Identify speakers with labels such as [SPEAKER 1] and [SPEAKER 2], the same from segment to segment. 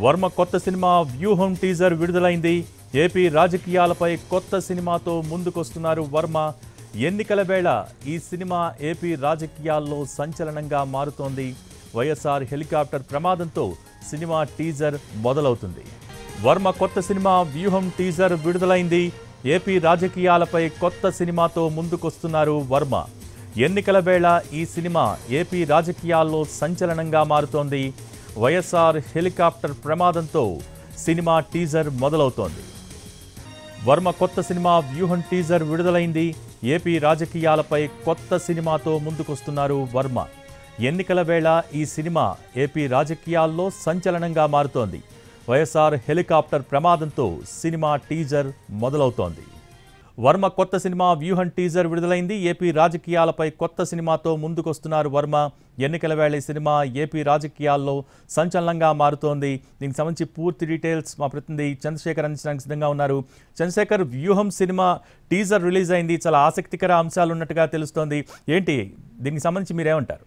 [SPEAKER 1] వర్మ కొత్త సినిమా వ్యూహం టీజర్ విడుదలైంది ఏపీ రాజకీయాలపై కొత్త సినిమాతో ముందుకొస్తున్నారు వర్మ ఎన్నికల వేళ ఈ సినిమా ఏపీ రాజకీయాల్లో సంచలనంగా మారుతోంది వైఎస్ఆర్ హెలికాప్టర్ ప్రమాదంతో సినిమా టీజర్ మొదలవుతుంది వర్మ కొత్త సినిమా వ్యూహం టీజర్ విడుదలైంది ఏపీ రాజకీయాలపై కొత్త సినిమాతో ముందుకొస్తున్నారు వర్మ ఎన్నికల వేళ ఈ సినిమా ఏపీ రాజకీయాల్లో సంచలనంగా మారుతోంది వైఎస్ఆర్ హెలికాప్టర్ ప్రమాదంతో సినిమా టీజర్ మొదలవుతోంది వర్మ కొత్త సినిమా వ్యూహం టీజర్ విడుదలైంది ఏపీ రాజకీయాలపై కొత్త సినిమాతో ముందుకొస్తున్నారు వర్మ ఎన్నికల వేళ ఈ సినిమా ఏపీ రాజకీయాల్లో సంచలనంగా మారుతోంది వైఎస్ఆర్ హెలికాప్టర్ ప్రమాదంతో సినిమా టీజర్ మొదలవుతోంది వర్మ కొత్త సినిమా వ్యూహం టీజర్ విడుదలైంది ఏపీ రాజకీయాలపై కొత్త సినిమాతో ముందుకొస్తున్నారు వర్మ ఎన్నికల వేళ ఈ సినిమా ఏపీ రాజకీయాల్లో సంచలనంగా మారుతోంది దీనికి సంబంధించి పూర్తి డీటెయిల్స్ మా ప్రతినిధి చంద్రశేఖర్ అందించడానికి సిద్ధంగా ఉన్నారు చంద్రశేఖర్ వ్యూహం సినిమా టీజర్ రిలీజ్ అయింది చాలా ఆసక్తికర అంశాలు ఉన్నట్టుగా తెలుస్తోంది ఏంటి దీనికి సంబంధించి మీరేమంటారు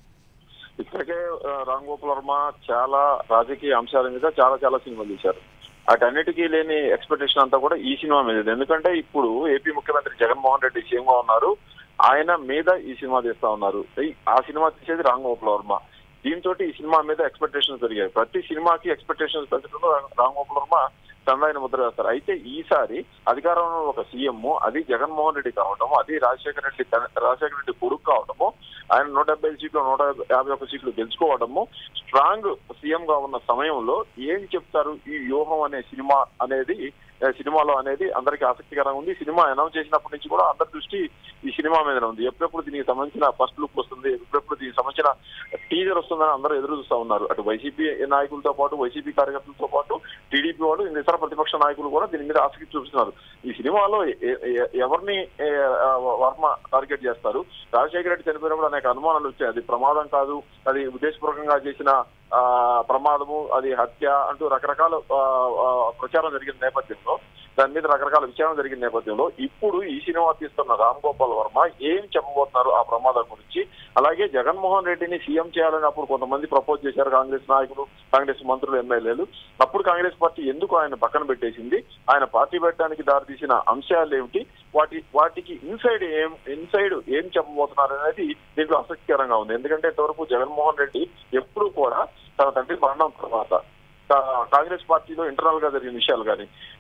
[SPEAKER 2] ఇప్పటికే ఆ, రామ్ గోపాల్ వర్మ చాలా రాజకీయ అంశాల మీద చాలా చాలా సినిమాలు తీశారు వాటన్నిటికీ లేని ఎక్స్పెక్టేషన్ అంతా కూడా ఈ సినిమా మీద ఉంది. ఎందుకంటే ఇప్పుడు ఏపీ ముఖ్యమంత్రి జగన్మోహన్ రెడ్డి సీఎం గా ఉన్నారు ఆయన మీద ఈ సినిమా తీస్తా ఉన్నారు ఈ- ఆ సినిమా తీసేది రామ్ గోపాల్ వర్మ దీంతో ఈ సినిమా మీద ఎక్స్పెక్టేషన్స్ పెరిగాయి ప్రతి సినిమాకి ఎక్స్పెక్టేషన్స్ పెంచడంలో రామ్ గోపాల్ వర్మ తనదైన ముద్ర వేస్తారు అయితే ఈసారి అధికారంలో ఒక సీఎం అది జగన్మోహన్ రెడ్డి కావటము అది రాజశేఖర రెడ్డి తన- రాజశేఖర రెడ్డి కొడుకు కావటము ఆయన నూట డెబ్బై ఐదు సీట్లు నూట యాభై ఒక్క సీట్లు గెలుచుకోవడము స్ట్రాంగ్ సీఎం గా ఉన్న సమయంలో ఏం చెప్తారు ఈ వ్యూహం అనే సినిమా అనేది ఆ, సినిమాలో అనేది అందరికీ ఆసక్తికరంగా ఉంది ఈ సినిమా అనౌన్స్ చేసినప్పటి నుంచి కూడా అందరి దృష్టి ఈ సినిమా మీద ఉంది ఎప్పుడెప్పుడు దీనికి సంబంధించిన ఫస్ట్ లుక్ వస్తుంది ఎప్పుడెప్పుడు దీనికి సంబంధించిన టీజర్ వస్తుందని అందరూ ఎదురు చూస్తా ఉన్నారు అటు వైసీపీ నాయకులతో పాటు వైసీపీ కార్యకర్తలతో పాటు టీడీపీ వాళ్ళు ఇతర ప్రతిపక్ష నాయకులు కూడా దీని మీద ఆసక్తి చూపిస్తున్నారు ఈ సినిమాలో ఎ- ఎ- ఎవరిని ఏ, ఆ, వర్మ టార్గెట్ చేస్తారు రాజశేఖర రెడ్డి చనిపోయినప్పుడు అనేక అనుమానాలు వచ్చాయి అది ప్రమాదం కాదు అది ఉద్దేశపూర్వకంగా చేసిన ఆ ప్రమాదము అది హత్య అంటూ రకరకాల ఆ, ఆ, ప్రచారం జరిగిన నేపథ్యంలో దాని మీద రకరకాల విచారణ జరిగిన నేపథ్యంలో ఇప్పుడు ఈ సినిమా తీస్తున్న రామ్ గోపాల్ వర్మ ఏం చెప్పబోతున్నారు ఆ ప్రమాదం గురించి అలాగే జగన్మోహన్ రెడ్డిని సీఎం చేయాలని అప్పుడు కొంతమంది ప్రపోజ్ చేశారు కాంగ్రెస్ నాయకులు కాంగ్రెస్ మంత్రులు ఎమ్మెల్యేలు అప్పుడు కాంగ్రెస్ పార్టీ ఎందుకు ఆయన పక్కన పెట్టేసింది ఆయన పార్టీ పెట్టడానికి దారితీసిన అంశాలు ఏమిటి వాటి వాటికి ఇన్సైడ్ ఏం ఇన్సైడ్ ఏం చెప్పబోతున్నారు అనేది దీంట్లో ఆసక్తికరంగా ఉంది ఎందుకంటే ఇంతవరకు జగన్మోహన్ రెడ్డి ఎప్పుడు కూడా తన తండ్రి మరణం తర్వాత కా- కాంగ్రెస్ పార్టీలో ఇంటర్నల్ గా జరిగిన విషయాలు కానీ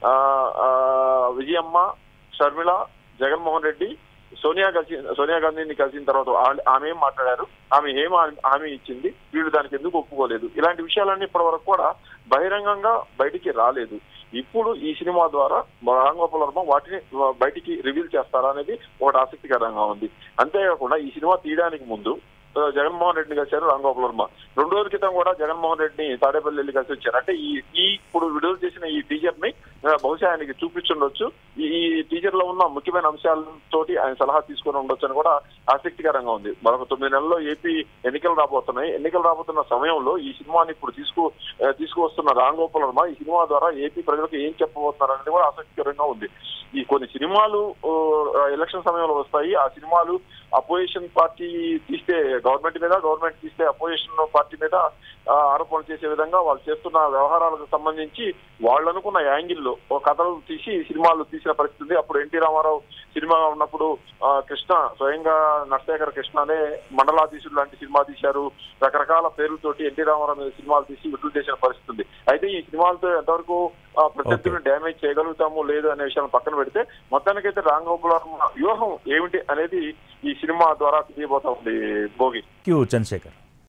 [SPEAKER 2] విజయమ్మ షర్మిల జగన్మోహన్ రెడ్డి సోనియా కలిసి సోనియా గాంధీని కలిసిన తర్వాత ఆ- ఆమె ఏం మాట్లాడారు ఆమె ఏం హామీ- హామీ ఇచ్చింది వీళ్ళు దానికి ఎందుకు ఒప్పుకోలేదు ఇలాంటి విషయాలన్నీ ఇప్పటి వరకు కూడా బహిరంగంగా బయటికి రాలేదు ఇప్పుడు ఈ సినిమా ద్వారా రామ్ గోపాల్ వర్మ వాటిని బయటికి రివీల్ చేస్తారా అనేది ఒకటి ఆసక్తికరంగా ఉంది అంతేకాకుండా ఈ సినిమా తీయడానికి ముందు ఆ, జగన్మోహన్ రెడ్డిని కలిశారు రామ్ గోపాల్ వర్మ రెండు రోజుల క్రితం కూడా జగన్మోహన్ రెడ్డిని తాడేపల్లి వెళ్ళి కలిసి వచ్చారు అంటే ఈ ఈ ఇప్పుడు విడుదల చేసిన ఈ టీజర్ ని ఆ, బహుశా ఆయనకి చూపించుండొచ్చు ఈ ఈ టీజర్ లో ఉన్న ముఖ్యమైన అంశాలతోటి ఆయన సలహా తీసుకొని ఉండొచ్చు అని కూడా ఆసక్తికరంగా ఉంది మరొక తొమ్మిది నెలల్లో ఏపీ ఎన్నికలు రాబోతున్నాయి ఎన్నికలు రాబోతున్న సమయంలో ఈ సినిమాని ఇప్పుడు తీసుకు ఆ, తీసుకువస్తున్న రామ్ గోపాల్ వర్మ ఈ సినిమా ద్వారా ఏపీ ప్రజలకు ఏం చెప్పబోతున్నారు అనేది కూడా ఆసక్తికరంగా ఉంది ఈ కొన్ని సినిమాలు ఆ, ఎలక్షన్ సమయంలో వస్తాయి ఆ సినిమాలు అపోజిషన్ పార్టీ తీస్తే గవర్నమెంట్ మీద గవర్నమెంట్ తీస్తే అపోజిషన్ పార్టీ మీద ఆ, ఆరోపణలు చేసే విధంగా వాళ్ళు చేస్తున్న వ్యవహారాలకు సంబంధించి వాళ్ళు అనుకున్న యాంగిల్లో ఒక కథలు తీసి సినిమాలు తీసిన పరిస్థితి ఉంది అప్పుడు ఎన్టీ రామారావు సినిమా ఉన్నప్పుడు ఆ, కృష్ణ స్వయంగా నరశేఖర కృష్ణనే మండలాధీశుడు లాంటి సినిమా తీశారు రకరకాల పేర్లతోటి ఎన్టీ రామారావు మీద సినిమాలు తీసి విడుదల చేసిన పరిస్థితి ఉంది అయితే ఈ సినిమాలతో ఎంతవరకు ఆ, ప్రత్యర్థులను డ్యామేజ్ చేయగలుగుతాము లేదు అనే విషయాన్ని పక్కన పెడితే మొత్తానికైతే రామ్ గోపాల్ వర్మ వ్యూహం ఏమిటి అనేది ఈ సినిమా ద్వారా తెలియబోతా ఉంది భోగి
[SPEAKER 1] క్యూ చంద్రశేఖర్